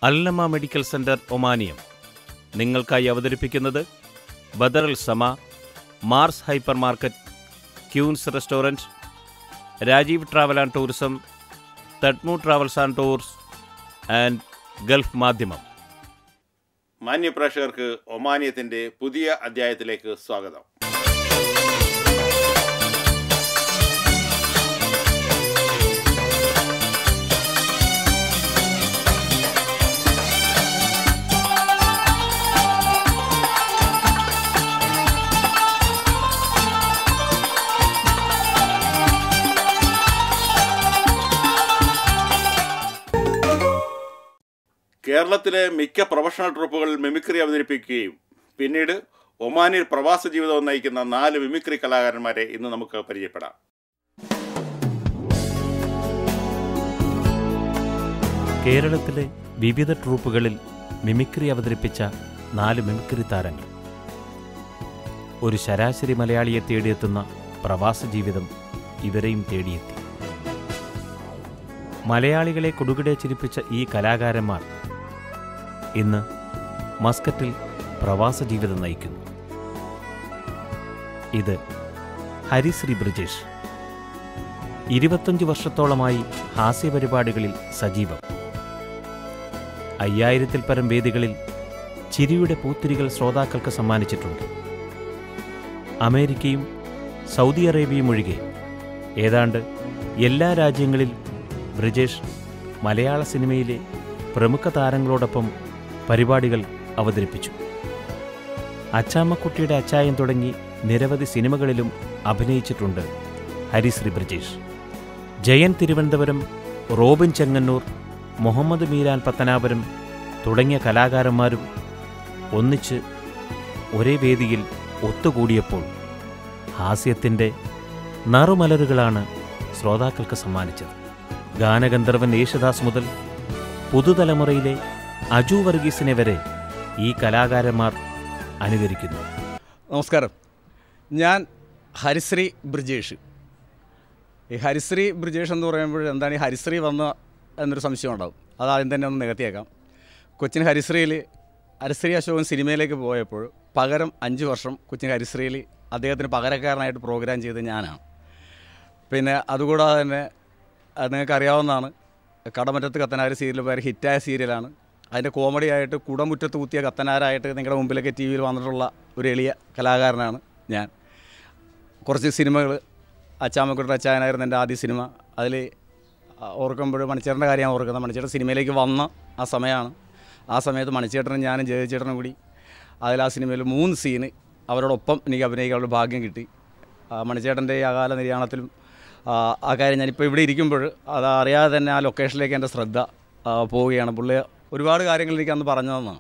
അൽനമ medical centre ഒമാനിയം നിങ്ങൾക്കായി അവതരിപ്പിക്കുന്നത് ബദറൽ സമ Mars hypermarket Queens restaurant Rajeev travel and tourism തട്മു travels and tours and Gulf Madhyamam മാന്യ പ്രേക്ഷകർക്ക് ഒമാനിയത്തിന്റെ പുതിയ അധ്യായത്തിലേക്ക് സ്വാഗതം കേരളത്തിലെ മിക്ക പ്രൊഫഷണൽ ട്രൂപ്പുകൾ മിമിക്രി അവതരിപ്പിക്കുകയും പിന്നീട് ഒമാനിൽ പ്രവാസ ജീവിതം നയിക്കുന്ന നാല് മിമിക്രി കലാകാരന്മാരെ ഇന്ന് നമുക്ക് പരിചയപ്പെടാം കേരളത്തിലെ വിവിധ ട്രൂപ്പുകളിൽ മിമിക്രി അവതരിപ്പിച്ച നാല് മിമിക്രി താരങ്ങൾ ഒരു ശരാശരി മലയാളിയെ തേടിയെത്തുന്ന പ്രവാസ ജീവിതം ഇവരെയും തേടിയെത്തി മലയാളികളെ കൊടുകിടെ ചിരിപ്പിച്ച ഈ കലാകാരന്മാർ ഇന്ന് മസ്കറ്റിൽ പ്രവാസ ജീവിതം നയിക്കുന്നു ഇത് ഹരിശ്രീ ബ്രിജേഷ് ഇരുപത്തഞ്ച് വർഷത്തോളമായി ഹാസ്യപരിപാടികളിൽ സജീവം അയ്യായിരത്തിൽ പരം വേദികളിൽ ചിരിയുടെ പൂത്തിരികൾ ശ്രോതാക്കൾക്ക് സമ്മാനിച്ചിട്ടുണ്ട് അമേരിക്കയും സൗദി അറേബ്യയും ഒഴികെ ഏതാണ്ട് എല്ലാ രാജ്യങ്ങളിൽ ബ്രിജേഷ് മലയാള സിനിമയിലെ പ്രമുഖ താരങ്ങളോടൊപ്പം പരിപാടികൾ അവതരിപ്പിച്ചു അച്ചാമ്മക്കുട്ടിയുടെ അച്ചായം തുടങ്ങി നിരവധി സിനിമകളിലും അഭിനയിച്ചിട്ടുണ്ട് ഹരിശ്രീ ബ്രിജേഷ് ജയൻ തിരുവനന്തപുരം റോബിൻ ചെങ്ങന്നൂർ മുഹമ്മദ് മീരാൻ പത്തനാപുരം തുടങ്ങിയ കലാകാരന്മാരും ഒന്നിച്ച് ഒരേ വേദിയിൽ ഒത്തുകൂടിയപ്പോൾ ഹാസ്യത്തിൻ്റെ നറുമലരുകളാണ് ശ്രോതാക്കൾക്ക് സമ്മാനിച്ചത് ഗാനഗന്ധർവൻ യേശുദാസ് മുതൽ പുതുതലമുറയിലെ അജു വർഗീസിനെ വരെ ഈ കലാകാരന്മാർ അനുകരിക്കുന്നു നമസ്കാരം ഞാൻ ഹരിശ്രീ ബ്രിജേഷ് ഈ ഹരിശ്രീ ബ്രിജേഷ് എന്ന് പറയുമ്പോൾ എന്താണ് ഈ ഹരിശ്രീ വന്ന എന്നൊരു സംശയം ഉണ്ടാവും അത് ആദ്യം തന്നെ ഒന്ന് നികത്തിയേക്കാം കൊച്ചിൻ ഹരിശ്രീയിൽ ഹരിശ്രീ അശോകൻ സിനിമയിലേക്ക് പോയപ്പോൾ പകരം അഞ്ച് വർഷം കൊച്ചിൻ ഹരിശ്രീയിൽ അദ്ദേഹത്തിന് പകരക്കാരനായിട്ട് പ്രോഗ്രാം ചെയ്തത് ഞാനാണ് പിന്നെ അതുകൂടാതെ തന്നെ അത് നിങ്ങൾക്ക് അറിയാവുന്നതാണ് കടമറ്റത്ത് കത്തനാര് സീരിയൽ പേര് ഹിറ്റായ സീരിയലാണ് അതിൻ്റെ കോമഡി ആയിട്ട് കുടമുറ്റത്ത് കുത്തിയ കത്തനാരായിട്ട് നിങ്ങളുടെ മുമ്പിലൊക്കെ ടി വിയിൽ വന്നിട്ടുള്ള ഒരു എളിയ കലാകാരനാണ് ഞാൻ കുറച്ച് സിനിമകൾ അച്ചാമ്മക്കുട്ടിയുടെ അച്ചായനായിരുന്നു എൻ്റെ ആദ്യ സിനിമ അതിൽ ഓർക്കുമ്പോൾ മണിച്ചേട്ടൻ്റെ കാര്യമാണ് ഓർക്കുന്നത് മണിച്ചേട്ടൻ സിനിമയിലേക്ക് വന്ന ആ സമയമാണ് ആ സമയത്ത് മണിച്ചേട്ടനും ഞാനും ജയചേട്ടനും കൂടി അതിൽ ആ സിനിമയിൽ മൂന്ന് സീന് അവരോടൊപ്പം എനിക്ക് അഭിനയിക്കാനുള്ള ഭാഗ്യം കിട്ടി ആ മണിച്ചേട്ടൻ്റെ ഈ അകാല നിര്യാണത്തിലും ആ, ആ കാര്യം ഞാനിപ്പോൾ ഇവിടെ ഇരിക്കുമ്പോൾ അത് അറിയാതെ തന്നെ ആ ലൊക്കേഷനിലേക്ക് എൻ്റെ ശ്രദ്ധ ആ, പോവുകയാണ് പുള്ളി ഒരുപാട് കാര്യങ്ങൾ എനിക്ക് അന്ന് പറഞ്ഞു തന്നതാണ്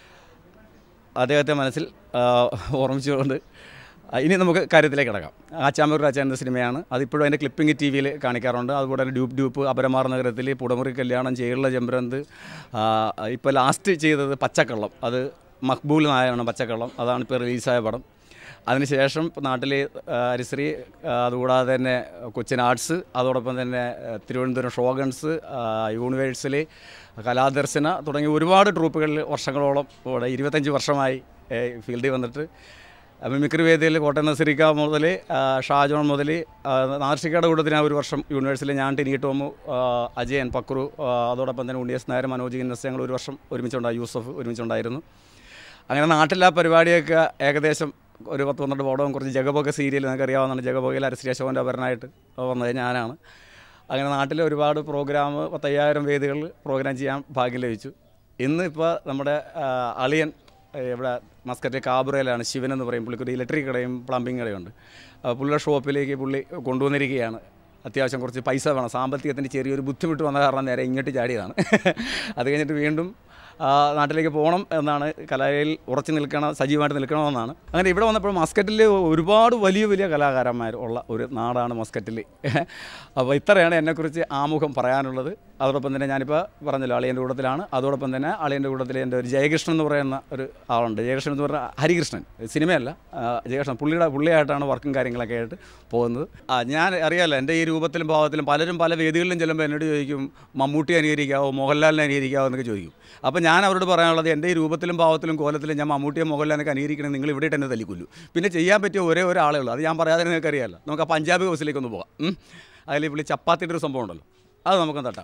അദ്ദേഹത്തെ മനസ്സിൽ ആ, ഓർമ്മിച്ചുകൊണ്ട് ആ, ഇനി നമുക്ക് കാര്യത്തിലേക്ക് കിടക്കാം ആച്ചാമ്പൂർ അച്ഛൻ എന്ന സിനിമയാണ് അതിപ്പോഴും അതിൻ്റെ ക്ലിപ്പിംഗ് ടി വിയിൽ കാണിക്കാറുണ്ട് അതുപോലെ തന്നെ ഡ്യൂപ്പ് ഡ്യൂപ്പ് അപരമാർ നഗരത്തിൽ പുടമുറി കല്യാണം ചേറുള്ള ചെമ്പരന്ത് ഇപ്പോൾ ലാസ്റ്റ് ചെയ്തത് പച്ചക്കള്ളം അത് മക്ബൂൽ നായരാണ് പച്ചക്കള്ളം അതാണ് ഇപ്പോൾ റിലീസായ പടം അതിനുശേഷം നാട്ടിൽ ഹരിശ്രീ ആ, അതുകൂടാതെ തന്നെ കൊച്ചിൻ ആർട്സ് അതോടൊപ്പം തന്നെ ആ, തിരുവനന്തപുരം ഷോഗൺസ് യൂണിവേഴ്സിൽ കലാദർശന തുടങ്ങിയ ഒരുപാട് ട്രൂപ്പുകളിൽ വർഷങ്ങളോളം ഇവിടെ ഇരുപത്തഞ്ച് വർഷമായി ഏ, ഫീൽഡിൽ വന്നിട്ട് ആ, മിമിക്രി വേദിയിൽ കോട്ടയം നസരിക്ക മുതൽ ആ, ഷാജോൺ മുതൽ നാർഷികയുടെ കൂട്ടത്തിൽ ഞാൻ ഒരു വർഷം യൂണിവേഴ്സിൽ ഞാൻ ടിനി ടോമു ആ, അജയൻ പക്രു ആ, അതോടൊപ്പം തന്നെ ഉണ്ണിയസ് നായർ മനോജ് ഇന്നസ് ഞങ്ങൾ ഒരു വർഷം ഒരുമിച്ചുണ്ടായി യൂസഫ് ഒരുമിച്ചുണ്ടായിരുന്നു അങ്ങനെ നാട്ടിലെ ആ പരിപാടിയൊക്കെ ഏകദേശം ഒരു പത്ത് പന്ത്രണ്ട് പടവും കുറച്ച് ജഗബോഗ സീരിയൽ നിങ്ങൾക്ക് അറിയാവുന്നതാണ് ജഗബോഗയിൽ അരശ്രീ അശോകൻ്റെ അപരനായിട്ട് വന്നത് ഞാനാണ് അങ്ങനെ നാട്ടിലെ ഒരുപാട് പ്രോഗ്രാം പത്തയ്യായിരം വേദികളിൽ പ്രോഗ്രാം ചെയ്യാൻ ഭാഗ്യം ലഭിച്ചു ഇന്ന് ഇപ്പോൾ നമ്മുടെ ആ, അളിയൻ ഏ, ഇവിടെ മസ്കറ്റ് കാബുറയിലാണ് ശിവൻ എന്ന് പറയും പുള്ളിക്ക് ഒരു ഇലക്ട്രിക് കടയും പ്ലംബിംഗ് കടയും ഉണ്ട് ആ, പുള്ളിയുടെ ഷോപ്പിലേക്ക് പുള്ളി കൊണ്ടുവന്നിരിക്കുകയാണ് അത്യാവശ്യം കുറച്ച് പൈസ വേണം സാമ്പത്തികത്തിന് ചെറിയൊരു ബുദ്ധിമുട്ട് വന്ന കാരണം നേരെ ഇങ്ങോട്ട് ചാടിയതാണ് അത് കഴിഞ്ഞിട്ട് വീണ്ടും ആ, നാട്ടിലേക്ക് പോകണം എന്നാണ് കലയിൽ ഉറച്ചു നിൽക്കണം സജീവമായിട്ട് നിൽക്കണമെന്നാണ് അങ്ങനെ ഇവിടെ വന്നപ്പോൾ മസ്കറ്റിൽ ഒരുപാട് വലിയ വലിയ കലാകാരന്മാർ ഉള്ള ഒരു നാടാണ് മസ്കറ്റിൽ അപ്പോൾ ഇത്രയാണ് എന്നെക്കുറിച്ച് ആമുഖം പറയാനുള്ളത് അതോടൊപ്പം തന്നെ ഞാനിപ്പോൾ പറഞ്ഞല്ലോ അളിയൻ്റെ കൂട്ടത്തിലാണ് അതോടൊപ്പം തന്നെ അളിയൻ്റെ കൂട്ടത്തിൽ എൻ്റെ ഒരു ജയകൃഷ്ണൻ എന്ന് പറയുന്ന ഒരു ആളുണ്ട് ജയകൃഷ്ണൻ എന്ന് പറഞ്ഞാൽ ഹരികൃഷ്ണൻ സിനിമയല്ല ആ, ജയകൃഷ്ണൻ പുള്ളിയുടെ പുള്ളിയായിട്ടാണ് വർക്കും കാര്യങ്ങളൊക്കെ ആയിട്ട് പോകുന്നത് ആ ഞാൻ അറിയാമല്ലോ എൻ്റെ ഈ രൂപത്തിലും ഭാവത്തിലും പലരും പല വേദികളിലും ചെല്ലുമ്പോൾ എന്നോട് ചോദിക്കും മമ്മൂട്ടി അനുകരിക്കാവോ മോഹൻലാലിനെ അനുകരിക്കാവോ എന്നൊക്കെ ചോദിക്കും അപ്പോൾ ഞാൻ അവരോട് പറയാനുള്ളത് എൻ്റെ ഈ രൂപത്തിലും ഭാവത്തിലും കോലത്തിലും ഞാൻ മമ്മൂട്ടിയെ മോഹൻലാലിനൊക്കെ അനുകരിക്കണമെങ്കിൽ നിങ്ങൾ ഇവിടെ തന്നെ തല്ലിക്കൊല്ലു പിന്നെ ചെയ്യാൻ പറ്റിയ ഒരേ ഒരാളേ ഉള്ളൂ അത് ഞാൻ പറയാതെ നിങ്ങൾക്ക് അറിയാമല്ലോ നമുക്ക് ആ പഞ്ചാബി ഹൗസിലേക്ക് ഒന്ന് പോകാം ഉം. അതിൽ പുള്ളി ചപ്പാത്തിയുടെ ഒരു സംഭവം ഉണ്ടല്ലോ അത് നമുക്കൊന്ന് തട്ടാം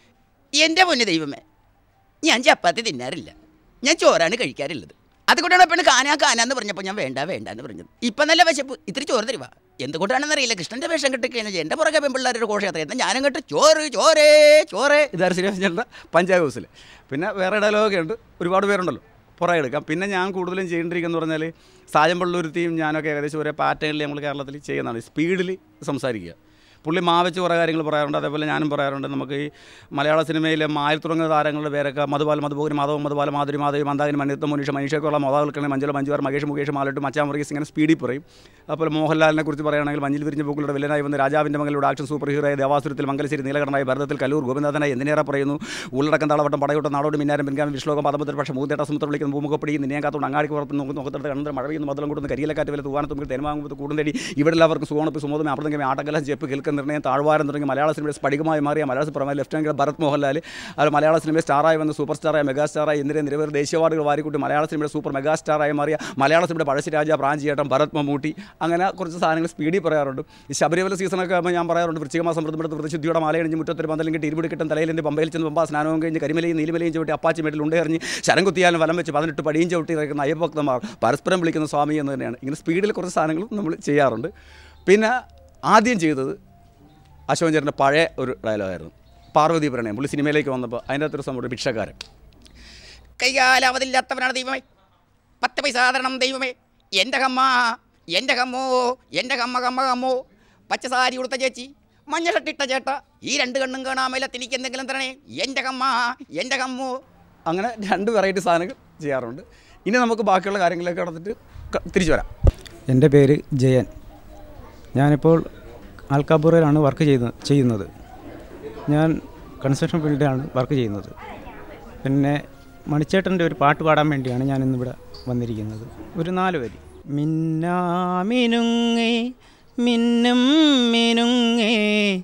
എൻ്റെ പൊന്നു ദൈവമേ ഞാൻ ചപ്പാത്തി തിന്നാറില്ല ഞാൻ ചോറാണ് കഴിക്കാറുള്ളത് അതുകൊണ്ടാണ് പെണ്ണ് കാനാ കാനാന്ന് പറഞ്ഞപ്പോൾ ഞാൻ വേണ്ട വേണ്ട എന്ന് പറഞ്ഞത് ഇപ്പം നല്ല വിശപ്പ് ഇത്തിരി ചോറ് തരുവാ എന്തുകൊണ്ടാണെന്ന് അറിയില്ല കൃഷ്ണൻ്റെ വേഷം കെട്ടിക്കഴിഞ്ഞാൽ എൻ്റെ പുറകെ പെൺപിള്ളേരുടെ ഘോഷയാത്ര എന്നാൽ ഞാനും കേട്ട് ചോറ് ചോറേ ചോറ് ഇതായിരുന്നു ശ്രീനിവാസൻ്റെ പഞ്ചാബ് ഹൗസിൽ പിന്നെ വേറെ ഡയലോഗൊക്കെ ഉണ്ട് ഒരുപാട് പേരുണ്ടല്ലോ പുറകെ എടുക്കാം പിന്നെ ഞാൻ കൂടുതലും ചെയ്യേണ്ടിരിക്കുന്നത് പറഞ്ഞാൽ സായം പള്ളൂരുത്തിയും ഞാനൊക്കെ ഏകദേശം ഒരേ പാറ്റേണിൽ നമ്മൾ കേരളത്തിൽ ചെയ്യുന്നതാണ് സ്പീഡിൽ സംസാരിക്കുക പുള്ളി മാവച്ച് കുറേ കാര്യങ്ങൾ പറയാറുണ്ട് അതേപോലെ ഞാനും പറയാറുണ്ട് നമുക്ക് ഈ മലയാള സിനിമയിലെ മായിൽ തുടങ്ങുന്ന താരങ്ങളുടെ പേരൊക്കെ മധുപാൽ മധുപോകരി മാധവൻ മധുപാല മാധുരി മാധവി മന്ദാകിനി മനിത്വം മുനീഷ മനീഷക്കുള്ള മോതാവിൽക്കണി മഞ്ജുല മഞ്ജുവാർ മഹേഷ് മുകേഷ് മാലട്ട് മച്ചാൻ വർഗീസ് ഇങ്ങനെ സ്പീഡിൽ പറയും അതുപോലെ മോഹൻലാലിനെ കുറിച്ച് പറയുകയാണെങ്കിൽ മഞ്ഞിൽ വിരിഞ്ഞ പൂക്കളുടെ വില്ലനായി വന്ന രാജാവിൻ്റെ മകളുടെ ആക്ഷൻ സൂപ്പർ ഹീറോയായ ദേവാസുരത്തിൽ മംഗലശ്ശേരി നീലകണ്ഠനായി ഭരതത്തിൽ കല്ലൂർ ഗോപിനാഥനായി എന്തിനേറെ പറയുന്നു ഉള്ളടക്കം താളവട്ടം പടയോട്ടം നാടോട് മിന്നാരം പിൻകാമി വിശ്ലോകം പദമുദ്ര പക്ഷേ മൂന്നേട്ട സമുദ്രം വിളിക്കുന്ന ഭൂമുഖപ്പടി നിന്നെ കാത്തോണ്ട് അങ്ങാടി പുറത്ത് നോക്കി നോക്കത്തിടത്ത് കണ്ടത് മഴ പെയ്യുന്ന മതലം കൂടുന്ന കരിയിലക്കാറ്റ് വില തൂവാനത്തുമ്പോൾ തേന്മാകുമ്പോൾ കൂടും തേടി ഇവിടെ എല്ലാവർക്കും സുഖോണപ്പ് സുമോദം അപ്പുറത്തെങ്കിൽ ആട്ടക്കലം ചെപ്പ് കേൾക്കുന്ന നിർണ്ണയം താഴ്വാരം തുടങ്ങി മലയാള സിനിമയുടെ സ്ഫടികമായി മാറിയ മലയാള സിനിമ ലെഫ്റ്റനന്റ് ഭരത് മോഹൻലാൽ അത് മലയാള സിനിമയിൽ സ്റ്റാറായി വന്ന സൂപ്പർ സ്റ്റാറായ മെഗാ സ്റ്റാറായി എന്നിവരെ നിരവധി ദേശീയ അവാർഡുകൾ വാരിക്കൂട്ടി മലയാള സിനിമയുടെ സൂപ്പർ മെഗാ സ്റ്റാറായി മാറിയ മലയാള സിനിമയുടെ പഴശ്ശിരാജ പ്രാഞ്ചിയേട്ടൻ ഭരത് മമ്മൂട്ടി അങ്ങനെ കുറച്ച് സാധനങ്ങൾ സ്പീഡിൽ പറയാറുണ്ട് ഈ ശബരിമല സീസണൊക്കെ ആകുമ്പോൾ ഞാൻ പറയാറുണ്ട് വൃശ്ചികമാസം വ്രതമെടുത്ത് വ്രതശുദ്ധിയുടെ മാലയണിഞ്ഞ് മുറ്റത്തൊരു പന്തലും കിട്ടി ഇരുപിടി കിട്ടും തലയിലിൻ്റെ പമ്പയിൽ ചെന്ന് പമ്പ സ്നാനവും കഴിഞ്ഞ് കരിമലയും നീലിമലയും ചവിട്ടി അപ്പാച്ചി മേട്ടിൽ ഉണ്ടെറിഞ്ഞ് ശരം കുത്തിയാലും വലം വെച്ച് പതിനെട്ട് പടിയും ചവിട്ടി ഇറക്കുന്ന അയ്യഭക്തന്മാർ പരസ്പരം വിളിക്കുന്ന സ്വാമി എന്ന് തന്നെയാണ് ഇങ്ങനെ സ്പീഡിൽ കുറച്ച് സാധനങ്ങൾ നമ്മൾ ചെയ്യാറുണ്ട് പിന്നെ ആദ്യം ചെയ്തത് അശോകൻ ചേട്ടൻ്റെ പഴയ ഒരു ഡയലോഗായിരുന്നു പാർവതി പ്രണയം പുള്ളി സിനിമയിലേക്ക് വന്നപ്പോൾ അതിൻ്റെ അകത്തൊരു സംഭവം ഒരു ഭിക്ഷക്കാരൻ കൈകാലാവതില്ലാത്തവനാണ് ദൈവമേ പത്ത് പൈസ തരണം ദൈവമേ എൻ്റെ കമ്മ എൻ്റെ കമ്മോ എൻ്റെ കമ്മ കമ്മ കമ്മോ പച്ച സാരി ഉടുത്ത ചേച്ചി മഞ്ഞ ഷട്ടിട്ട ചേട്ട ഈ രണ്ട് കണ്ണും കാണാമല്ല എനിക്ക് എന്തെങ്കിലും തരണേ എൻ്റെ കമ്മ എൻ്റെ കമ്മോ അങ്ങനെ രണ്ട് വെറൈറ്റി സാധനങ്ങൾ ചെയ്യാറുണ്ട് ഇനി നമുക്ക് ബാക്കിയുള്ള കാര്യങ്ങളിലേക്ക് കടന്നിട്ട് ക- തിരിച്ചു വരാം എൻ്റെ പേര് ജയൻ ഞാനിപ്പോൾ ആൽക്കാബൂറിലാണ് വർക്ക് ചെയ്യുന്ന ചെയ്യുന്നത് ഞാൻ കൺസ്ട്രക്ഷൻ ഫീൽഡിലാണ് വർക്ക് ചെയ്യുന്നത് പിന്നെ മണിച്ചേട്ടൻ്റെ ഒരു പാട്ട് പാടാൻ വേണ്ടിയാണ് ഞാൻ ഇന്നിവിടെ വന്നിരിക്കുന്നത് ഒരു നാല് വരി മിന്നാമിനുങ്ങേ മിന്നും മിനുങ്ങേ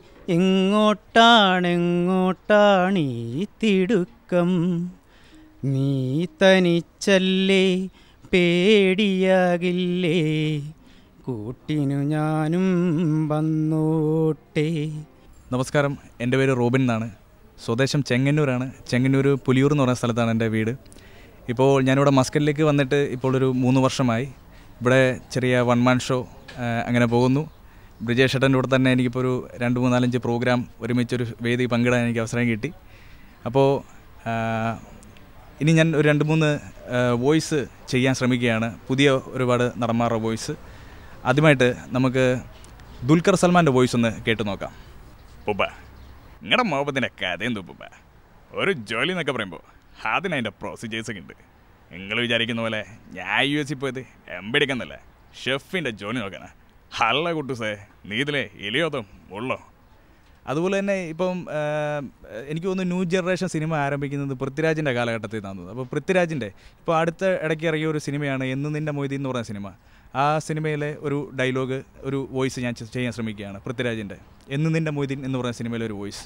എങ്ങോട്ടാണെങ്ങോട്ടാണീ തിടുക്കം നീ തനിച്ചല്ലേ പേടിയാകില്ലേ കൂട്ടിനു ഞാനും വന്നോട്ടെ നമസ്കാരം എൻ്റെ പേര് റോബിൻ എന്നാണ് സ്വദേശം ചെങ്ങന്നൂരാണ് ചെങ്ങന്നൂർ പുലിയൂർ എന്ന് പറയുന്ന സ്ഥലത്താണ് എൻ്റെ വീട് ഇപ്പോൾ ഞാനിവിടെ മസ്കറ്റിലേക്ക് വന്നിട്ട് ഇപ്പോൾ ഒരു മൂന്ന് വർഷമായി ഇവിടെ ചെറിയ വൺ മാൻ ഷോ ആ, അങ്ങനെ പോകുന്നു ബ്രിജേഷ് ഏട്ടൻ്റെ കൂടെ തന്നെ എനിക്കിപ്പോൾ ഒരു രണ്ട് മൂന്നാലഞ്ച് പ്രോഗ്രാം ഒരുമിച്ചൊരു വേദി പങ്കിടാൻ എനിക്ക് അവസരം കിട്ടി അപ്പോൾ ആ, ഇനി ഞാൻ ഒരു രണ്ട് മൂന്ന് വോയിസ് ചെയ്യാൻ ശ്രമിക്കുകയാണ് പുതിയ ഒരുപാട് നടന്മാരുടെ വോയിസ് ആദ്യമായിട്ട് നമുക്ക് ദുൽഖർ സൽമാൻ്റെ വോയിസ് ഒന്ന് കേട്ടു നോക്കാം പുബ നിങ്ങളുടെ മോഹത്തിൻ്റെ കഥ എന്തു പുബ ഒരു ജോലി എന്നൊക്കെ പറയുമ്പോൾ അതിന് അതിൻ്റെ പ്രൊസീജിയേഴ്സ് ഒക്കെ ഉണ്ട് നിങ്ങൾ വിചാരിക്കുന്ന പോലെ ഞാൻ യു എസ് പോയത് എമ്പടിക്കുന്നല്ല ഷെഫിൻ്റെ ജോലി നോക്കാനാ ഹല്ല കുട്ടൂസേ നീ ഇതിലെ ഇലയോതും ഉള്ളോ അതുപോലെ തന്നെ ഇപ്പം ആ, എനിക്ക് തോന്നുന്നു ന്യൂ ജനറേഷൻ സിനിമ ആരംഭിക്കുന്നത് പൃഥ്വിരാജിൻ്റെ കാലഘട്ടത്തിൽ നിന്നാണ് അപ്പോൾ പൃഥ്വിരാജിൻ്റെ ഇപ്പോൾ അടുത്ത ഇടയ്ക്ക് ഇറങ്ങിയ ഒരു സിനിമയാണ് എന്ന് നിൻ്റെ മൊയ്തീൻ എന്ന് പറയുന്ന സിനിമ ആ സിനിമയിലെ ഒരു ഡയലോഗ് ഒരു വോയിസ് ഞാൻ ചെ- ചെയ്യാൻ ശ്രമിക്കുകയാണ് പൃഥ്വിരാജിൻ്റെ എന്ന് നിൻ്റെ മൊയ്തീൻ എന്ന് പറയുന്ന സിനിമയിലെ ഒരു വോയിസ്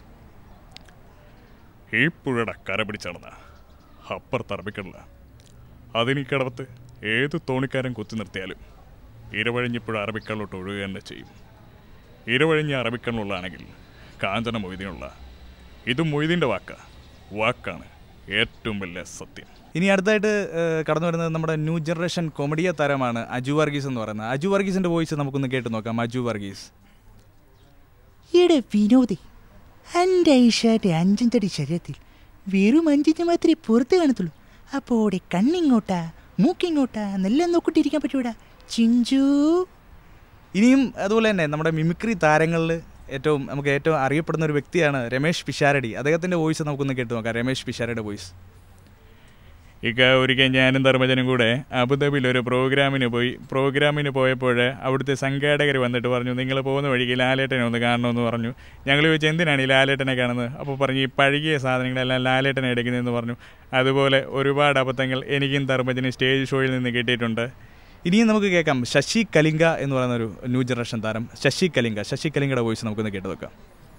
ഈ പുഴയുടെ കര പിടിച്ചടന്ന അപ്പുറത്ത് അറബിക്കടല അതിനീ കിടവത്ത് ഏത് തോണിക്കാരൻ കുത്തി നിർത്തിയാലും ഇരവഴിഞ്ഞിപ്പുഴ അറബിക്കടലോട്ട് ഒഴുകുക തന്നെ ചെയ്യും ഇരവഴിഞ്ഞ അറബിക്കണ്ണുള്ളതാണെങ്കിൽ കാഞ്ചന മൊയ്തീനുള്ള ഇത് മൊയ്തീൻ്റെ വാക്ക വാക്കാണ് ഏറ്റവും വലിയ സത്യം ഇനി അടുത്തായിട്ട് ഏഹ്, കടന്നു വരുന്നത് നമ്മുടെ ന്യൂ ജനറേഷൻ കൊമഡിയ താരമാണ് അജു വർഗീസ് എന്ന് പറയുന്നത് അജു വർഗീസിൻ്റെ വോയിസ് നമുക്കൊന്ന് കേട്ട് നോക്കാം അജു വർഗീസ് എടെ വിനോദേ എൻ്റെ ഈ ഷർട്ട് അഞ്ചഞ്ചടി ശരീരത്തിൽ വെറും അഞ്ചിഞ്ച് മാത്രമേ പുറത്ത് കാണത്തുള്ളൂ അപ്പോൾ ഓടെ കണ്ണിങ്ങോട്ടാ മൂക്കിങ്ങോട്ടാ നല്ല നോക്കിട്ടിരിക്കാൻ പറ്റൂടാ ചിഞ്ചു ഇനിയും അതുപോലെ തന്നെ നമ്മുടെ മിമിക്രി താരങ്ങളിൽ ഏറ്റവും നമുക്ക് ഏറ്റവും അറിയപ്പെടുന്ന ഒരു വ്യക്തിയാണ് രമേഷ് പിഷാരടി അദ്ദേഹത്തിൻ്റെ വോയിസ് നമുക്കൊന്ന് കേട്ട് നോക്കാം രമേഷ് പിഷാരടിയുടെ വോയിസ് ഇക്ക ഒരിക്കൽ ഞാനും ധർമ്മജനും കൂടെ അബുദാബിയിൽ ഒരു പ്രോഗ്രാമിന് പോയി പ്രോഗ്രാമിന് പോയപ്പോൾ അവിടുത്തെ സംഘാടകർ വന്നിട്ട് പറഞ്ഞു നിങ്ങൾ പോകുന്ന വഴിക്ക് ലാലേട്ടനെ ഒന്ന് കാണണമെന്ന് പറഞ്ഞു ഞങ്ങൾ ചോദിച്ചു എന്തിനാണ് ഈ ലാലേട്ടനെ കാണുന്നത് അപ്പോൾ പറഞ്ഞു ഈ പഴകിയ സാധനങ്ങളെല്ലാം ലാലേട്ടനെ എടുക്കുന്നതെന്ന് പറഞ്ഞു അതുപോലെ ഒരുപാട് അബദ്ധങ്ങൾ എനിക്കും ധർമ്മജനും സ്റ്റേജ് ഷോയിൽ നിന്ന് കിട്ടിയിട്ടുണ്ട് ഇനിയും നമുക്ക് കേൾക്കാം ശശി കലിംഗ എന്ന് പറയുന്ന ഒരു ന്യൂ ജനറേഷൻ താരം ശശി കലിംഗ ശശി കലിംഗയുടെ വോയിസ് നമുക്കൊന്ന് കേട്ട് വെക്കാം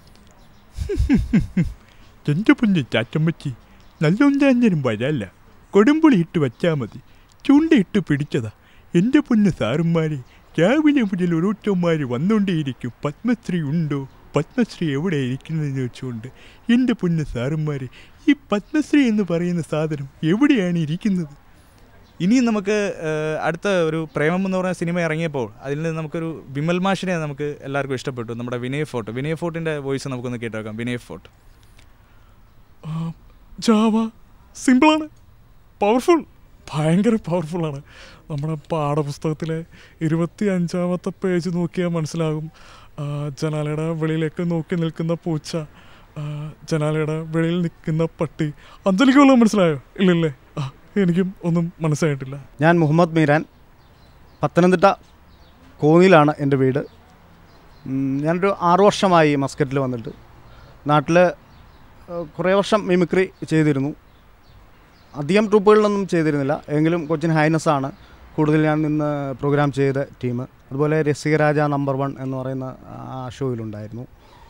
എൻ്റെ പൊന്ന് ചാച്ചമ്മച്ചി നല്ലൊന്നും വരല്ല കൊടുമ്പുളി ഇട്ട് വച്ചാൽ മതി ചൂണ്ടയിട്ട് പിടിച്ചതാ എൻ്റെ പൊന്ന് സാറുമാരെ രാവിലെ മുതൽ ഓരോരുത്തന്മാർ വന്നുകൊണ്ടേയിരിക്കും പത്മശ്രീ ഉണ്ടോ പത്മശ്രീ എവിടെ ഇരിക്കുന്നതെന്ന് വെച്ചുകൊണ്ട് എൻ്റെ പൊന്ന് സാറുമാരെ ഈ പത്മശ്രീ എന്ന് പറയുന്ന സാധനം എവിടെയാണ് ഇരിക്കുന്നത് ഇനിയും നമുക്ക് ഏഹ്, അടുത്ത ഒരു പ്രേമം എന്ന് പറയുന്ന സിനിമ ഇറങ്ങിയപ്പോൾ അതിൽ നിന്ന് നമുക്കൊരു വിമൽ മാഷിനെ നമുക്ക് എല്ലാവർക്കും ഇഷ്ടപ്പെട്ടു നമ്മുടെ വിനയ് ഫോർട്ട് വിനയ് ഫോർട്ടിൻ്റെ വോയിസ് നമുക്കൊന്ന് കേട്ട് വെക്കാം വിനയ് ഫോർട്ട് ജാവ സിമ്പിളാണ് പവർഫുൾ ഭയങ്കര പവർഫുള്ളാണ് നമ്മുടെ പാഠപുസ്തകത്തിലെ ഇരുപത്തി അഞ്ചാമത്തെ പേജ് നോക്കിയാൽ മനസ്സിലാകും ആ, ജനാലയുടെ വെളിയിലേക്ക് നോക്കി നിൽക്കുന്ന പൂച്ച ആ, ജനാലയുടെ വെളിയിൽ നിൽക്കുന്ന പട്ടി അഞ്ജലിക്ക് വല്ലതും മനസ്സിലായോ ഇല്ലല്ലേ ആ എനിക്കും ഒന്നും മനസ്സിലായിട്ടില്ല ഞാൻ മുഹമ്മദ് മീരാൻ പത്തനംതിട്ട കോന്നിയിലാണ് എൻ്റെ വീട് ഉം, ഞാനൊരു ആറു വർഷമായി മസ്കറ്റിൽ വന്നിട്ട് നാട്ടിൽ കുറേ വർഷം മിമിക്രി ചെയ്തിരുന്നു അധികം ട്രൂപ്പുകളിലൊന്നും ചെയ്തിരുന്നില്ല എങ്കിലും കൊച്ചിൻ ഹൈനസ്സാണ് കൂടുതൽ ഞാൻ നിന്ന് പ്രോഗ്രാം ചെയ്ത ടീം അതുപോലെ രസികരാജ നമ്പർ വൺ എന്ന് പറയുന്ന ആ ഷോയിലുണ്ടായിരുന്നു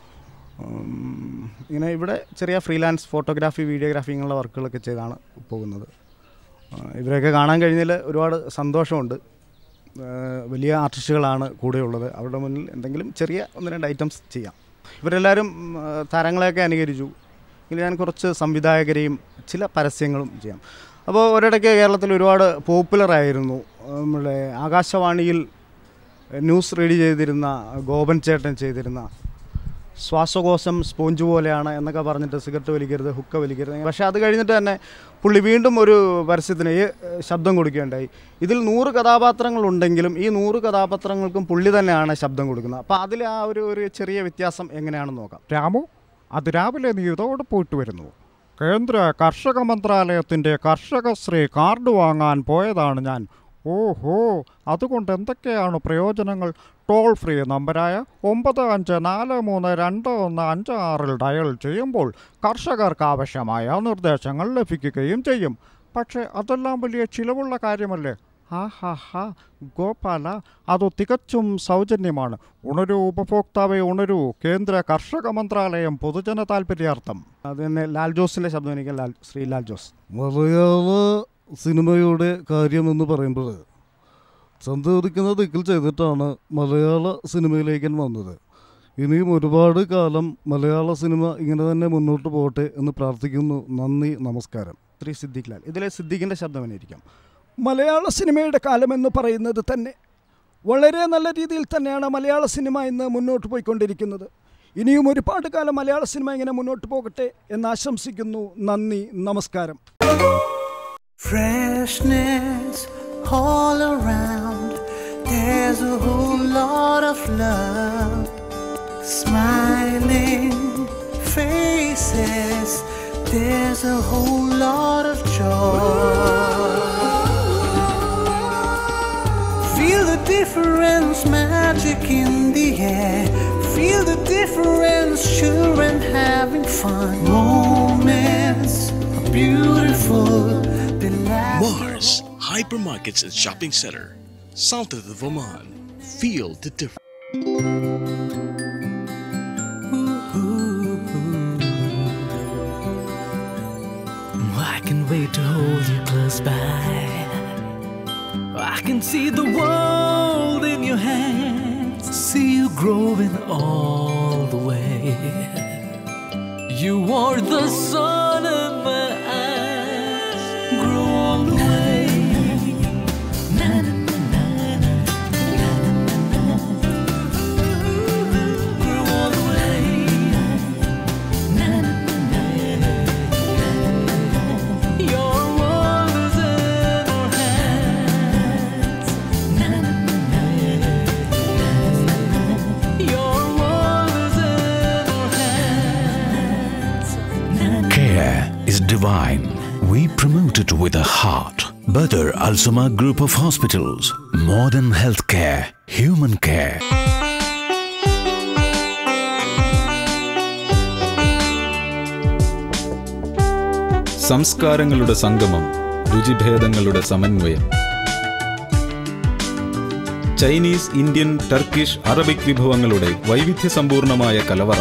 ഉം, ഇങ്ങനെ ഇവിടെ ചെറിയ ഫ്രീലാൻസ് ഫോട്ടോഗ്രാഫി വീഡിയോഗ്രാഫി ഇങ്ങനെയുള്ള വർക്കുകളൊക്കെ ചെയ്താണ് പോകുന്നത് ആ, ഇവരെയൊക്കെ കാണാൻ കഴിഞ്ഞതിൽ ഒരുപാട് സന്തോഷമുണ്ട് ആ, വലിയ ആർട്ടിസ്റ്റുകളാണ് കൂടെയുള്ളത് അവരുടെ മുന്നിൽ എന്തെങ്കിലും ചെറിയ ഒന്ന് രണ്ട് ഐറ്റംസ് ചെയ്യാം ഇവരെല്ലാവരും ഉം, ആ, താരങ്ങളെയൊക്കെ അനുകരിച്ചു എങ്കിൽ ഞാൻ കുറച്ച് സംവിധായകരെയും ചില പരസ്യങ്ങളും ചെയ്യാം അപ്പോൾ ഒരിടയ്ക്ക് കേരളത്തിൽ ഒരുപാട് പോപ്പുലറായിരുന്നു നമ്മുടെ ആകാശവാണിയിൽ ന്യൂസ് റീഡ് ചെയ്തിരുന്ന ഗോപൻ ചേട്ടൻ ചെയ്തിരുന്ന ശ്വാസകോശം സ്പോഞ്ച് പോലെയാണ് എന്നൊക്കെ പറഞ്ഞിട്ട് സിഗരറ്റ് വലിക്കരുത് ഹുക്ക വലിക്കരുത് പക്ഷേ അത് കഴിഞ്ഞിട്ട് തന്നെ പുള്ളി വീണ്ടും ഒരു പരസ്യത്തിന് ഈ ഏഹ്, ശബ്ദം കൊടുക്കുകയുണ്ടായി ഇതിൽ നൂറ് കഥാപാത്രങ്ങളുണ്ടെങ്കിലും ഈ നൂറ് കഥാപാത്രങ്ങൾക്കും പുള്ളി തന്നെയാണ് ശബ്ദം കൊടുക്കുന്നത് അപ്പോൾ അതിൽ ആ ഒരു ഒരു ചെറിയ വ്യത്യാസം എങ്ങനെയാണെന്ന് നോക്കാം രാമു അത് രാവിലെ നീ ഇതോടെ പോയിട്ട് വരുന്നു കേന്ദ്ര കർഷക മന്ത്രാലയത്തിൻ്റെ കർഷകശ്രീ കാർഡ് വാങ്ങാൻ പോയതാണ് ഞാൻ ഓഹോ അതുകൊണ്ട് എന്തൊക്കെയാണ് പ്രയോജനങ്ങൾ ടോൾ ഫ്രീ നമ്പരായ ഒമ്പത് അഞ്ച് നാല് മൂന്ന് രണ്ട് ഒന്ന് അഞ്ച് ആറിൽ ഡയൽ ചെയ്യുമ്പോൾ കർഷകർക്ക് ആവശ്യമായ നിർദ്ദേശങ്ങൾ ലഭിക്കുകയും ചെയ്യും പക്ഷേ അതെല്ലാം വലിയ ചിലവുള്ള കാര്യമല്ലേ ആഹാ ഹാ ഗോപാല അത് തികച്ചും സൗജന്യമാണ് ഉണരൂ ഉപഭോക്താവെ ഉണരൂ കേന്ദ്ര കർഷക മന്ത്രാലയം പൊതുജന താൽപര്യാർത്ഥം അത് തന്നെ ലാൽ ജോസിൻ്റെ ശബ്ദം എനിക്ക് ലാൽ ശ്രീ ലാൽ ജോസ് മലയാള സിനിമയുടെ കാര്യമെന്ന് പറയുമ്പോൾ സന്തോഷിക്കുന്ന ദിക്കിൽ ചെയ്തിട്ടാണ് മലയാള സിനിമയിലേക്ക് ഞാൻ വന്നത് ഇനിയും ഒരുപാട് കാലം മലയാള സിനിമ ഇങ്ങനെ തന്നെ മുന്നോട്ട് പോകട്ടെ എന്ന് പ്രാർത്ഥിക്കുന്നു നന്ദി നമസ്കാരം ശ്രീ സിദ്ദിഖ് ലാൽ ഇതിലെ സിദ്ദിഖിൻ്റെ ശബ്ദം എനിക്കാം മലയാള സിനിമയുടെ കാലമെന്ന് പറയുന്നത് തന്നെ വളരെ നല്ല രീതിയിൽ തന്നെയാണ് മലയാള സിനിമ ഇന്ന് മുന്നോട്ട് പോയിക്കൊണ്ടിരിക്കുന്നത് ഇനിയും ഒരുപാട് കാലം മലയാള സിനിമ ഇങ്ങനെ മുന്നോട്ട് പോകട്ടെ എന്ന് ആശംസിക്കുന്നു നന്ദി നമസ്കാരം Freshness all around. There's a whole lot of love. Smiling faces. There's a whole lot of joy. Feel the difference, magic in the air. Feel the difference, children having fun. Moments are beautiful. They last Mars Hypermarkets and Shopping Center, south of the Vermont. Feel the difference. I can wait to hold you close by. I can see the world in your hands, see you growing all the way. You are the sun in my eyes, grow all the way. Na, na, na, na, na, na, na, na, na. Grow all the way. Na, na, na, na, na. Your world is in our hands. Na, na, na, na, na, na. Your world is in our hands. Care is divine. We promote it with a heart. Badr Al Samad Group of Hospitals. Modern healthcare, human care. സംസ്കാരങ്ങളുടെ സംഗമം രുചിഭേദങ്ങളുടെ സമന്വയം Chinese Indian Turkish Arabic വിഭവങ്ങളുടെ വൈവിധ്യസമ്പൂർണമായ കലവറ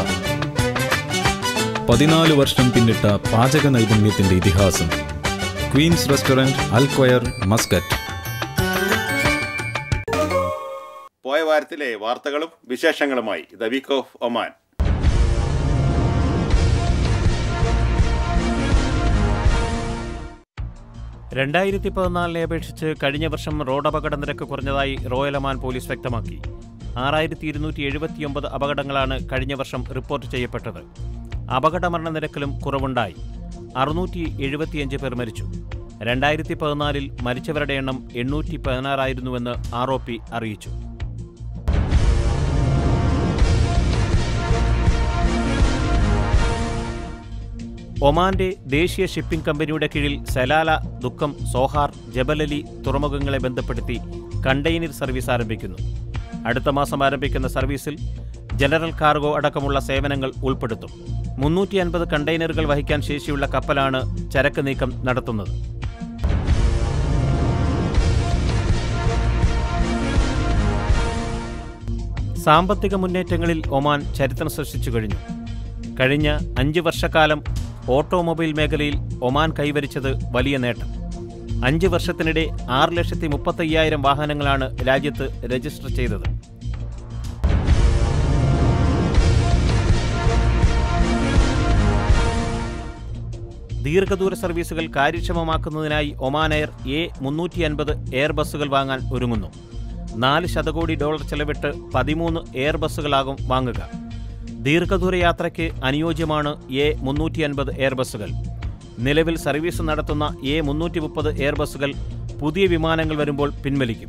പതിനാല് വർഷം പിന്നിട്ട പാചക നൈപുണ്യത്തിന്റെ ഇതിഹാസം ക്വീൻസ് റെസ്റ്റോറന്റ് അൽക്വയർ മസ്കറ്റ് പോയ വാരത്തിലെ വാർത്തകളും വിശേഷങ്ങളുമായി ദ വീക്ക് ഓഫ് ഒമാൻ രണ്ടായിരത്തി പതിനാലിനെ അപേക്ഷിച്ച് കഴിഞ്ഞ വർഷം റോഡ് അപകട നിരക്ക് കുറഞ്ഞതായി റോയൽ ഒമാൻ പോലീസ് വ്യക്തമാക്കി ആറായിരത്തി ഇരുന്നൂറ്റി എഴുപത്തിയൊമ്പത് അപകടങ്ങളാണ് കഴിഞ്ഞ വർഷം റിപ്പോർട്ട് ചെയ്യപ്പെട്ടത് അപകട മരണ നിരക്കിലും കുറവുണ്ടായി അറുന്നൂറ്റി എഴുപത്തിയഞ്ച് പേർ മരിച്ചു രണ്ടായിരത്തി പതിനാലിൽ മരിച്ചവരുടെ എണ്ണം എണ്ണൂറ്റി പതിനാറായിരുന്നുവെന്ന് ആർ ഒ പി അറിയിച്ചു ഒമാന്റെ ദേശീയ ഷിപ്പിംഗ് കമ്പനിയുടെ കീഴിൽ സലാല ദുഃഖം സോഹാർ ജബലലി തുറമുഖങ്ങളെ ബന്ധപ്പെടുത്തി കണ്ടെയ്നർ സർവീസ് ആരംഭിക്കുന്നു അടുത്ത മാസം ആരംഭിക്കുന്ന സർവീസിൽ ജനറൽ കാർഗോ അടക്കമുള്ള സേവനങ്ങൾ ഉൾപ്പെടുത്തും മുന്നൂറ്റി അൻപത് കണ്ടെയ്നറുകൾ വഹിക്കാൻ ശേഷിയുള്ള കപ്പലാണ് ചരക്ക് നീക്കം നടത്തുന്നത് സാമ്പത്തിക മുന്നേറ്റങ്ങളിൽ ഒമാൻ ചരിത്രം സൃഷ്ടിച്ചു കഴിഞ്ഞു കഴിഞ്ഞ അഞ്ച് വർഷക്കാലം ഓട്ടോമൊബൈൽ മേഖലയിൽ ഒമാൻ കൈവരിച്ചത് വലിയ നേട്ടം അഞ്ച് വർഷത്തിനിടെ ആറ് ലക്ഷത്തി മുപ്പത്തയ്യായിരം വാഹനങ്ങളാണ് രാജ്യത്ത് രജിസ്റ്റർ ചെയ്തത് ദീർഘദൂര സർവീസുകൾ കാര്യക്ഷമമാക്കുന്നതിനായി ഒമാൻ എയർ എ മുന്നൂറ്റി അൻപത് എയർ ബസ്സുകൾ വാങ്ങാൻ ഒരുങ്ങുന്നു നാല് ശതകോടി ഡോളർ ചെലവിട്ട് പതിമൂന്ന് എയർ ബസ്സുകളാകും വാങ്ങുക ദീർഘദൂര യാത്രയ്ക്ക് അനുയോജ്യമാണ് എ മുന്നൂറ്റി അൻപത് എയർ ബസ്സുകൾ നിലവിൽ സർവീസ് നടത്തുന്ന എ മുന്നൂറ്റി മുപ്പത് എയർ ബസ്സുകൾ പുതിയ വിമാനങ്ങൾ വരുമ്പോൾ പിൻവലിക്കും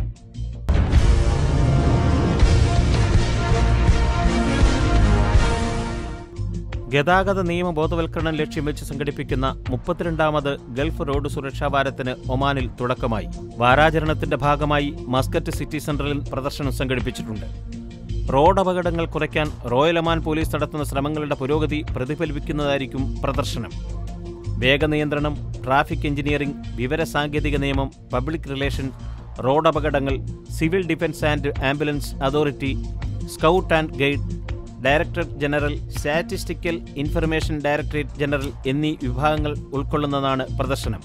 ഗതാഗത നിയമ ബോധവൽക്കരണം ലക്ഷ്യം വെച്ച് സംഘടിപ്പിക്കുന്ന മുപ്പത്തിരണ്ടാമത് ഗൾഫ് റോഡ് സുരക്ഷാ വാരത്തിന് ഒമാനിൽ തുടക്കമായി വാരാചരണത്തിന്റെ ഭാഗമായി മസ്കറ്റ് സിറ്റി സെന്ററിൽ പ്രദർശനം സംഘടിപ്പിച്ചിട്ടുണ്ട് റോഡ് അപകടങ്ങൾ കുറയ്ക്കാൻ റോയൽ ഒമാൻ പോലീസ് നടത്തുന്ന ശ്രമങ്ങളുടെ പുരോഗതി പ്രതിഫലിപ്പിക്കുന്നതായിരിക്കും പ്രദർശനം വേഗനിയന്ത്രണം ട്രാഫിക് എഞ്ചിനീയറിംഗ് വിവരസാങ്കേതിക നിയമം പബ്ലിക് റിലേഷൻ റോഡ് അപകടങ്ങൾ civil defence and ambulance authority scout and guide director general statistical information directorate general എന്നീ വിഭാഗങ്ങൾ ഉൾക്കൊള്ളുന്നതാണ് പ്രദർശനം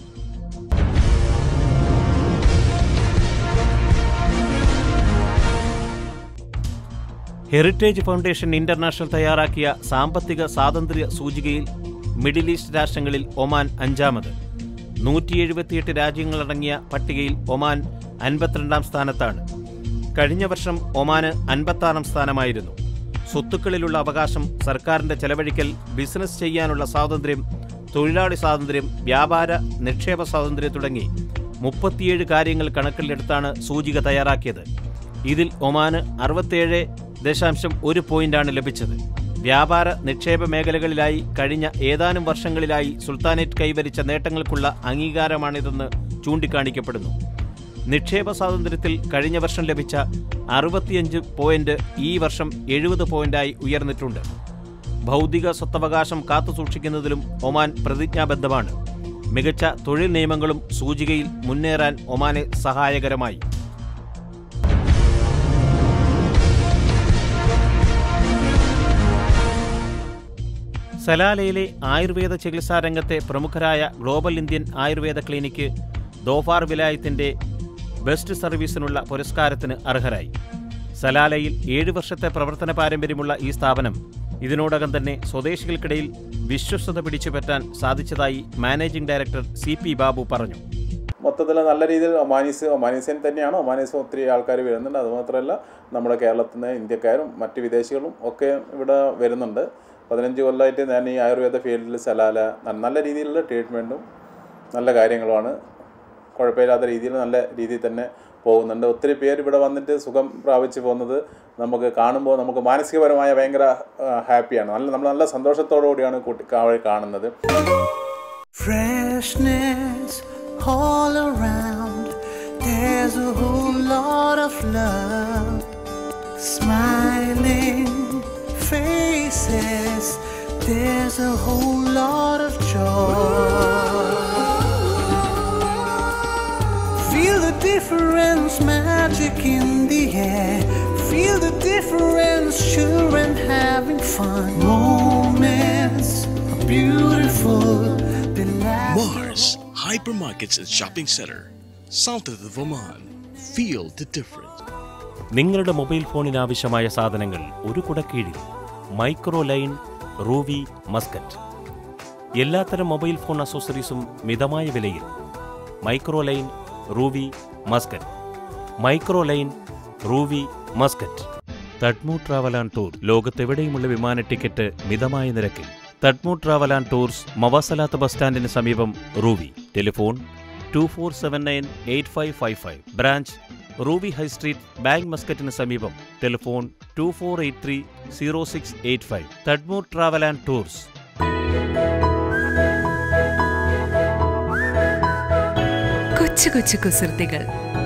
ഹെറിറ്റേജ് ഫൗണ്ടേഷൻ ഇന്റർനാഷണൽ തയ്യാറാക്കിയ സാമ്പത്തിക സ്വാതന്ത്ര്യ സൂചികയിൽ മിഡിൽ ഈസ്റ്റ് രാഷ്ട്രങ്ങളിൽ ഒമാൻ അഞ്ചാമത് നൂറ്റി എഴുപത്തിയെട്ട് രാജ്യങ്ങളടങ്ങിയ പട്ടികയിൽ ഒമാൻ അൻപത്തിരണ്ടാം സ്ഥാനത്താണ് കഴിഞ്ഞ വർഷം ഒമാന് അൻപത്താറാം സ്ഥാനമായിരുന്നു സ്വത്തുക്കളിലുള്ള അവകാശം സർക്കാരിന്റെ ചെലവഴിക്കൽ ബിസിനസ് ചെയ്യാനുള്ള സ്വാതന്ത്ര്യം തൊഴിലാളി സ്വാതന്ത്ര്യം വ്യാപാര നിക്ഷേപ സ്വാതന്ത്ര്യം തുടങ്ങി മുപ്പത്തിയേഴ് കാര്യങ്ങൾ കണക്കിലെടുത്താണ് സൂചിക തയ്യാറാക്കിയത് ഇതിൽ ഒമാന് അറുപത്തേഴ് ദശാംശം ഒരു പോയിന്റാണ് ലഭിച്ചത് വ്യാപാര നിക്ഷേപ മേഖലകളിലായി കഴിഞ്ഞ ഏതാനും വർഷങ്ങളിലായി സുൽത്താനേറ്റ് കൈവരിച്ച നേട്ടങ്ങൾക്കുള്ള അംഗീകാരമാണിതെന്ന് ചൂണ്ടിക്കാണിക്കപ്പെടുന്നു നിക്ഷേപ സ്വാതന്ത്ര്യത്തിൽ കഴിഞ്ഞ വർഷം ലഭിച്ച അറുപത്തിയഞ്ച് പോയിന്റ് ഈ വർഷം എഴുപത് പോയിന്റായി ഉയർന്നിട്ടുണ്ട് ഭൗതിക സ്വത്തവകാശം കാത്തുസൂക്ഷിക്കുന്നതിലും ഒമാൻ പ്രതിജ്ഞാബദ്ധമാണ് മികച്ച തൊഴിൽ നിയമങ്ങളും സൂചികയിൽ മുന്നേറാൻ ഒമാനെ സഹായകരമായി സലാലയിലെ ആയുർവേദ ചികിത്സാ രംഗത്തെ പ്രമുഖരായ global Indian ayurveda clinic Dhofar വിലായത്തിന്റെ ബെസ്റ്റ് സർവീസിനുള്ള പുരസ്കാരത്തിന് അർഹരായി സലാലയിൽ ഏഴ് വർഷത്തെ പ്രവർത്തന പാരമ്പര്യമുള്ള ഈ സ്ഥാപനം ഇതിനോടകം തന്നെ സ്വദേശികൾക്കിടയിൽ വിശ്വസ്തത പിടിച്ചുപറ്റാൻ സാധിച്ചതായി managing director C P Babu പറഞ്ഞു മൊത്തത്തിൽ നല്ല രീതിയിൽ ഒമാനീസ് ഒമാനീസിയൻ തന്നെയാണ് ഒമാനീസ് ഒത്തിരി ആൾക്കാർ വരുന്നുണ്ട് അതുമാത്രമല്ല നമ്മുടെ കേരളത്തിൽ നിന്ന് ഇന്ത്യക്കാരും മറ്റ് വിദേശികളും ഒക്കെ ഇവിടെ വരുന്നുണ്ട് പതിനഞ്ച് കൊല്ലമായിട്ട് ഞാൻ ഈ ആയുർവേദ ഫീൽഡിൽ സലാല നല്ല രീതിയിലുള്ള ട്രീറ്റ്മെൻറ്റും നല്ല കാര്യങ്ങളുമാണ് കുഴപ്പമില്ലാത്ത രീതിയിൽ നല്ല രീതിയിൽ തന്നെ പോകുന്നുണ്ട് ഒത്തിരി പേര് ഇവിടെ വന്നിട്ട് സുഖം പ്രാപിച്ച് പോകുന്നത് നമുക്ക് കാണുമ്പോൾ നമുക്ക് മാനസികപരമായ ഭയങ്കര ഹാപ്പിയാണ് നല്ല നമ്മൾ നല്ല സന്തോഷത്തോടു കൂടിയാണ് കുട്ടി കാണുന്നത് Friend. freshness all around. There's a whole lot of love. Smiling faces. There's a whole lot of joy. Feel the difference, magic in the air. Feel the difference, children having fun. Moments are beautiful. They last Mars Hypermarkets and Shopping Center, south of the Vermont. Feel the difference. നിങ്ങളുടെ mobile ഫോണിന് ആവശ്യമായ സാധനങ്ങൾ ഒരു കുടക്കീഴിൽ micro line Ruwi Muscat എല്ലാത്തരം mobile phone അക്സസറീസും മിതമായ വിലയിൽ micro line Ruwi Muscat micro line Ruwi Muscat Tadmur travel and tour ലോകത്തെവിടെയുമുള്ള വിമാന ടിക്കറ്റ് മിതമായ നിരക്കിൽ Tadmur travel and tours Mwasalat bus സ്റ്റാൻഡിന് സമീപം Ruwi telephone two four seven nine eight five five five branch Ruwi high street bank മസ്കറ്റിന് സമീപം telephone two four eight three zero six eight five Tadmur travel and tours കൊച്ചു കൊച്ചു കുസൃതികൾ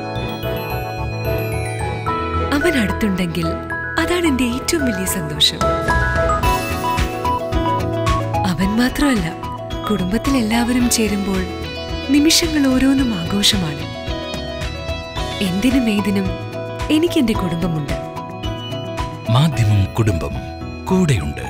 അവൻ അടുത്തുണ്ടെങ്കിൽ അതാണ് എന്റെ ഏറ്റവും വലിയ സന്തോഷം അവൻ മാത്രമല്ല കുടുംബത്തിൽ എല്ലാവരും ചേരുമ്പോൾ നിമിഷങ്ങൾ ഓരോന്നും ആഘോഷമാണ് എന്തിനും ഏതിനും എനിക്ക് എന്റെ കുടുംബമുണ്ട് മാധ്യമം കുടുംബം കൂടെയുണ്ട്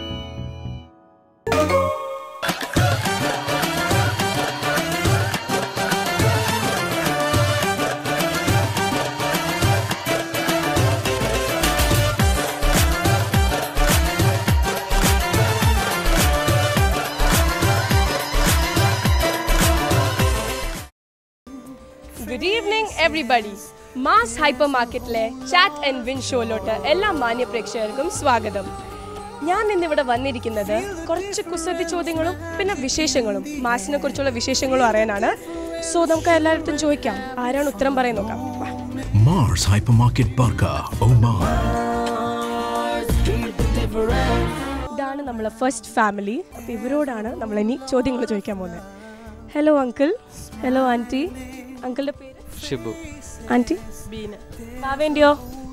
ഗുഡ് ഈവനിങ് എവറിബഡി മാസ് ഹൈപ്പർ മാർക്കറ്റിലെ ചാറ്റ് ആൻഡ് വിൻ ഷോയിലോട്ട് എല്ലാ മാന്യ പ്രേക്ഷകർക്കും സ്വാഗതം ഞാൻ ഇന്നിവിടെ വന്നിരിക്കുന്നത് കുറച്ച് കുസൃതി ചോദ്യങ്ങളും പിന്നെ വിശേഷങ്ങളും മാസിനെ കുറിച്ചുള്ള വിശേഷങ്ങളും അറിയാനാണ് സോ നമുക്ക് എല്ലായിടത്തും ചോദിക്കാം ആരാണ് ഉത്തരം പറയാൻ നോക്കാം വാ. Mars Hypermarket Barka, Oman. ഇതാണ് നമ്മളെ ഫസ്റ്റ് ഫാമിലി അപ്പോൾ ഇവരോടാണ് നമ്മൾ ഇനി ചോദ്യങ്ങൾ ചോദിക്കാൻ പോകുന്നത് ഹലോ അങ്കിൾ ഹലോ ആൻറ്റി അങ്കിളുടെ പേര് ഷിബു ആൻറ്റി ബീന ബാവേൻ്റെയോ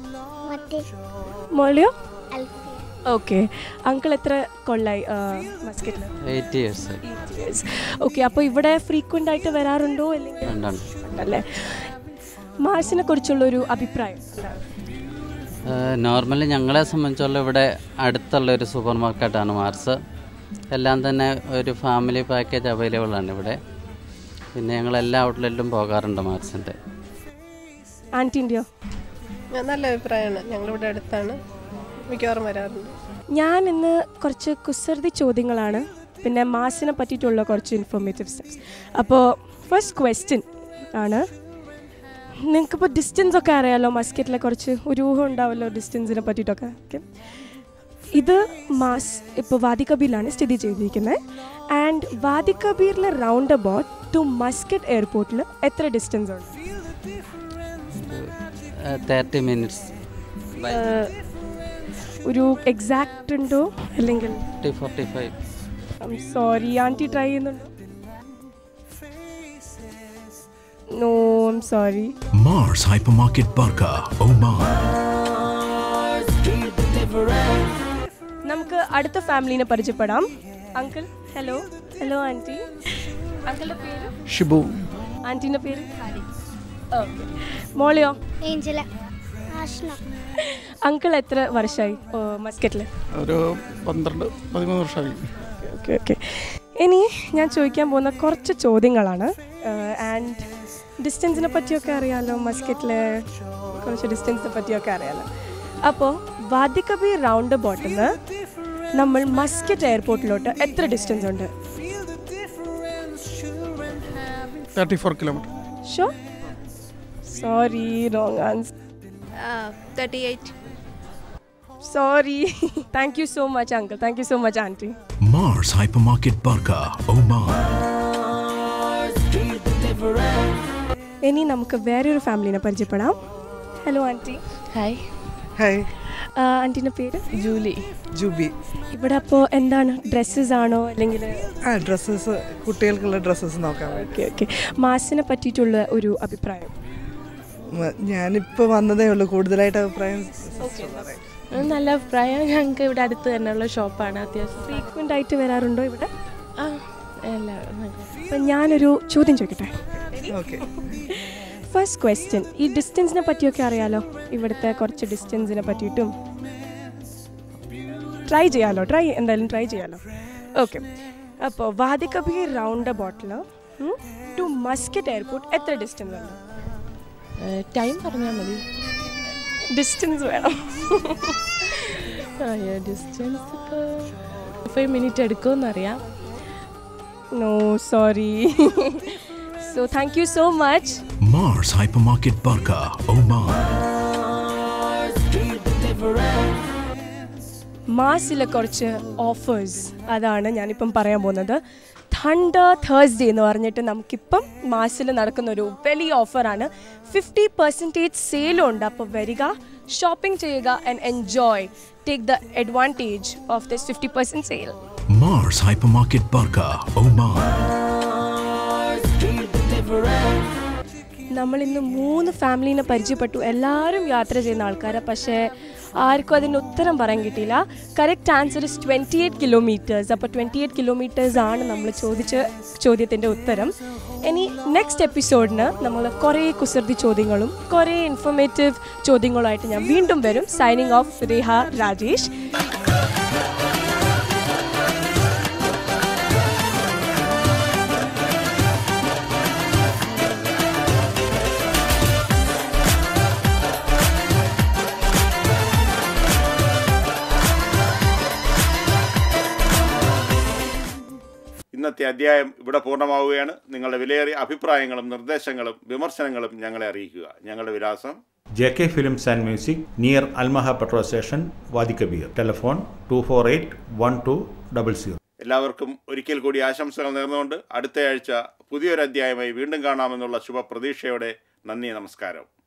മോളിയോ ഓക്കെ അങ്കിൾ എത്ര കൊള്ളായി മസ്കറ്റിൽ എയ്റ്റ് ഇയേഴ്സ് ഓക്കെ അപ്പോൾ ഇവിടെ ഫ്രീക്വൻ്റ് ആയിട്ട് വരാറുണ്ടോ അല്ലെങ്കിൽ രണ്ടാണ് ഉണ്ടല്ലേ മാസിനെ കുറിച്ചുള്ളൊരു അഭിപ്രായം എന്താണ്? നോർമലി ഞങ്ങളെ സംബന്ധിച്ചുള്ള ഇവിടെ അടുത്തുള്ള ഒരു സൂപ്പർ മാർക്കറ്റാണ് മാർസ് എല്ലാം തന്നെ ഒരു ഫാമിലി പാക്കേജ് അവൈലബിൾ ആണ് ഇവിടെ പിന്നെ ഞങ്ങൾ എല്ലാ ഔട്ട്ലെറ്റിലും പോകാറുണ്ട് മാർസിൻ്റെ ആൻറ്റിൻ്റെയോ നല്ല അഭിപ്രായമാണ് ഞങ്ങളിവിടെ അടുത്താണ് മിക്കവാറും വരാറുണ്ട് ഞാൻ ഇന്ന് കുറച്ച് കുസൃതി ചോദ്യങ്ങളാണ് പിന്നെ മാസിനെ പറ്റിയിട്ടുള്ള കുറച്ച് ഇൻഫോർമേറ്റീവ് സ്റ്റെപ്സ് അപ്പോൾ ഫസ്റ്റ് ക്വസ്റ്റ്യൻ ആണ് നിങ്ങൾക്കിപ്പോൾ ഡിസ്റ്റൻസ് ഒക്കെ അറിയാലോ മസ്കറ്റിലെ കുറച്ച് ഒരു ഊഹം ഉണ്ടാവുമല്ലോ ഡിസ്റ്റൻസിനെ പറ്റിയിട്ടൊക്കെ ഓക്കെ ഇത് മാസ് ഇപ്പോൾ വാദി കബീറിലാണ് സ്ഥിതി ചെയ്തിരിക്കുന്നത് ആൻഡ് വാദി കബീറിലെ റൗണ്ട് അബൌട്ട് ടു മസ്കറ്റ് എയർപോർട്ടിൽ എത്ര ഡിസ്റ്റൻസ് ഉണ്ട് തേർട്ടി മിനിറ്റ്സ് ഏഹ്, ഒരു എക്സാക്റ്റ് ഉണ്ടോ അല്ലെങ്കിൽ forty forty five sorry aunty try ചെയ്യുന്നുണ്ടോ no I'm sorry Mars Hypermarket Barka, Oman. നമുക്ക് അടുത്ത ഫാമിലിനെ പരിചയപ്പെടാം അങ്കിൾ ഹലോ ഹലോ ആൻറ്റി അങ്കിളുടെ പേര് ഷിബു ആൻറ്റീൻ്റെ പേര് ഓക്കെ മോളിയോ ഏഞ്ചല ആഷ്ന അങ്കിൾ എത്ര വർഷമായി മസ്കറ്റിൽ ഒരു പന്ത്രണ്ട് പതിമൂന്ന് വർഷമായി ഓക്കെ ഓക്കെ ഇനി ഞാൻ ചോദിക്കാൻ പോകുന്ന കുറച്ച് ചോദ്യങ്ങളാണ് ആൻഡ് ഡിസ്റ്റൻസിനെ പറ്റിയൊക്കെ അറിയാലോ മസ്കറ്റിലെ കുറച്ച് ഡിസ്റ്റൻസിനെ പറ്റിയൊക്കെ അറിയാലോ അപ്പോൾ വാദിക്കബി റൗണ്ട് ബോട്ടിൽ നിന്ന് നമ്മൾ മസ്കറ്റ് എയർപോർട്ടിലോട്ട് എത്ര ഡിസ്റ്റൻസ് ഉണ്ട് thirty four kilometre so sorry wrong answer thirty eight sorry thank you so much uncle thank you so much aunty Mars Hypermarket Barka, Oman. ഇനി നമുക്ക് വേറൊരു ഫാമിലിനെ പരിചയപ്പെടാം ഹലോ ആൻറ്റി ഹായ് ഹായ് ആൻറ്റീൻ്റെ പേര് ജൂലി ജൂബി ഇവിടെ അപ്പോൾ എന്താണ് ഡ്രസ്സസ് ആണോ അല്ലെങ്കിൽ ആ ഡ്രസ്സസ് കുട്ടികൾക്കുള്ള ഡ്രസ്സസ് നോക്കാൻ വേണ്ടി ഓക്കെ ഓക്കെ മാസിനെ പറ്റിയിട്ടുള്ള ഒരു അഭിപ്രായം മ- ഞാനിപ്പോൾ വന്നതേ ഉള്ളൂ കൂടുതലായിട്ട് അഭിപ്രായം sister പറയാം. അത് നല്ല അഭിപ്രായം ഞങ്ങൾക്ക് ഇവിടെ അടുത്ത് തന്നെയുള്ള ഷോപ്പാണ് അത്യാവശ്യം ഫ്രീക്വൻ്റ് ആയിട്ട് വരാറുണ്ടോ ഇവിടെ ആ എല്ലാ അപ്പം ഞാനൊരു ചോദ്യം ചോദിക്കട്ടെ ഓക്കെ ഫസ്റ്റ് ക്വസ്റ്റ്യൻ ഈ ഡിസ്റ്റൻസിനെ പറ്റിയൊക്കെ അറിയാലോ ഇവിടുത്തെ കുറച്ച് ഡിസ്റ്റൻസിനെ പറ്റിയിട്ടും ട്രൈ ചെയ്യാലോ ട്രൈ എന്തായാലും ട്രൈ ചെയ്യാലോ ഓക്കെ അപ്പോൾ വാദിക്കബി round about to Muscat airport എത്ര ഡിസ്റ്റൻസ് ഉണ്ട് ടൈം പറഞ്ഞാൽ മതി ഡിസ്റ്റൻസ് വേണം അയ്യോ ഡിസ്റ്റൻസ് ഇപ്പോൾ ഫൈവ് മിനിറ്റ് എടുക്കുമെന്നറിയാം no sorry so thank you so much Mars Hypermarket Barka, Oman. മാസിലെ കുറച്ച് ഓഫേഴ്സ് അതാണ് ഞാനിപ്പം പറയാൻ പോകുന്നത് തണ്ടർ തേഴ്സ്ഡേ എന്ന് പറഞ്ഞിട്ട് നമുക്കിപ്പം മാസിൽ നടക്കുന്ന ഒരു വലിയ ഓഫറാണ് ഫിഫ്റ്റി പെർസെൻറ്റേജ് സെയിലും ഉണ്ട് അപ്പോൾ വരിക ഷോപ്പിംഗ് ചെയ്യുക and enjoy take the advantage of this fifty percent sale Mars Hypermarket Barka, Oman. നമ്മൾ ഇന്ന് മൂന്ന് ഫാമിലീനെ പരിചയപ്പെട്ടു എല്ലാവരും യാത്ര ചെയ്യുന്ന ആൾക്കാരാണ് പക്ഷേ ആർക്കും അതിന് ഉത്തരം പറയാൻ കിട്ടിയില്ല correct answer is twenty eight kilometres അപ്പോൾ ട്വൻറ്റി എയ്റ്റ് കിലോമീറ്റേഴ്സ് ആണ് നമ്മൾ ചോദിച്ച ചോദ്യത്തിൻ്റെ ഉത്തരം ഇനി നെക്സ്റ്റ് എപ്പിസോഡിന് നമ്മൾ കുറേ കുസൃതി ചോദ്യങ്ങളും കുറേ ഇൻഫോർമേറ്റീവ് ചോദ്യങ്ങളുമായിട്ട് ഞാൻ വീണ്ടും വരും സൈനിങ് ഓഫ് രേഹ രാജേഷ് ഇന്നത്തെ അധ്യായം ഇവിടെ പൂർണ്ണമാവുകയാണ് നിങ്ങളുടെ വിലയേറിയ അഭിപ്രായങ്ങളും നിർദ്ദേശങ്ങളും വിമർശനങ്ങളും ഞങ്ങളെ അറിയിക്കുക ഞങ്ങളുടെ വിലാസം J K films and music near Al Maha petrol station Wadi Kabir telephone two four eight one two double zero എല്ലാവർക്കും ഒരിക്കൽ കൂടി ആശംസകൾ നേർന്നുകൊണ്ട് അടുത്തയാഴ്ച പുതിയൊരു അധ്യായമായി വീണ്ടും കാണാമെന്നുള്ള ശുഭപ്രതീക്ഷയോടെ നന്ദി നമസ്കാരം